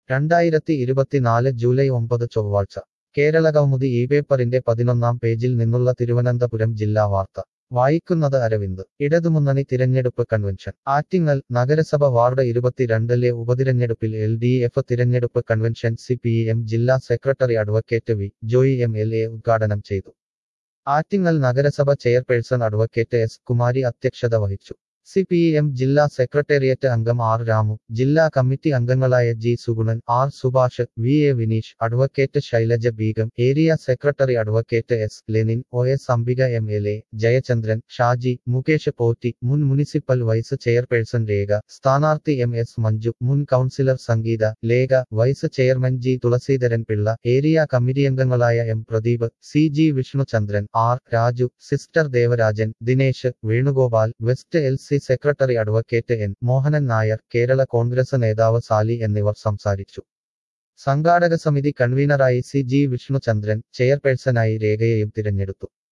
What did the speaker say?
രണ്ടായിരത്തി ഇരുപത്തിനാല് ജൂലൈ ഒമ്പത് ചൊവ്വാഴ്ച കേരളകൗമുദി ഈ പേപ്പറിന്റെ പതിനൊന്നാം പേജിൽ നിന്നുള്ള തിരുവനന്തപുരം ജില്ലാ വാർത്ത വായിക്കുന്നത് അരവിന്ദ് ഇടതുമുന്നണി തിരഞ്ഞെടുപ്പ് കൺവെൻഷൻ ആറ്റിങ്ങൽ നഗരസഭ വാർഡ് ഇരുപത്തിരണ്ടിലെ ഉപതിരഞ്ഞെടുപ്പിൽ എൽ ഡി എഫ് തിരഞ്ഞെടുപ്പ് കൺവെൻഷൻ സി പി എം ജില്ലാ secretary advocate V Joy M L A ഉദ്ഘാടനം ചെയ്തു ആറ്റിങ്ങൽ നഗരസഭ ചെയർപേഴ്സൺ അഡ്വക്കേറ്റ് എസ് കുമാരി അധ്യക്ഷത വഹിച്ചു സി പി എം ജില്ലാ സെക്രട്ടേറിയറ്റ് അംഗം ആർ രാമു ജില്ലാ കമ്മിറ്റി അംഗങ്ങളായ G Sugunan R Subhash V A Vineesh advocate Shailaja Beegum area secretary advocate S Lenin O S Ambika M L A Jayachandran Shaji Mukesh Potti മുൻ മുനിസിപ്പൽ വൈസ് ചെയർപേഴ്സൺ രേഖ സ്ഥാനാർത്ഥി എം എസ് മഞ്ജു മുൻ councillor Sangeetha Lekha vice chairman G Thulaseedharan Pillai area committee അംഗങ്ങളായ M Pradeep C G Vishnuchandran R Raju sister Devarajan Dinesh Venugopal west L C secretary advocate N Mohanan Nair Kerala Congress നേതാവ് സാലി എന്നിവർ സംസാരിച്ചു സംഘാടക സമിതി കൺവീനറായി സി ജി വിഷ്ണുചന്ദ്രൻ ചെയർപേഴ്സണായി രേഖയെയും തിരഞ്ഞെടുത്തു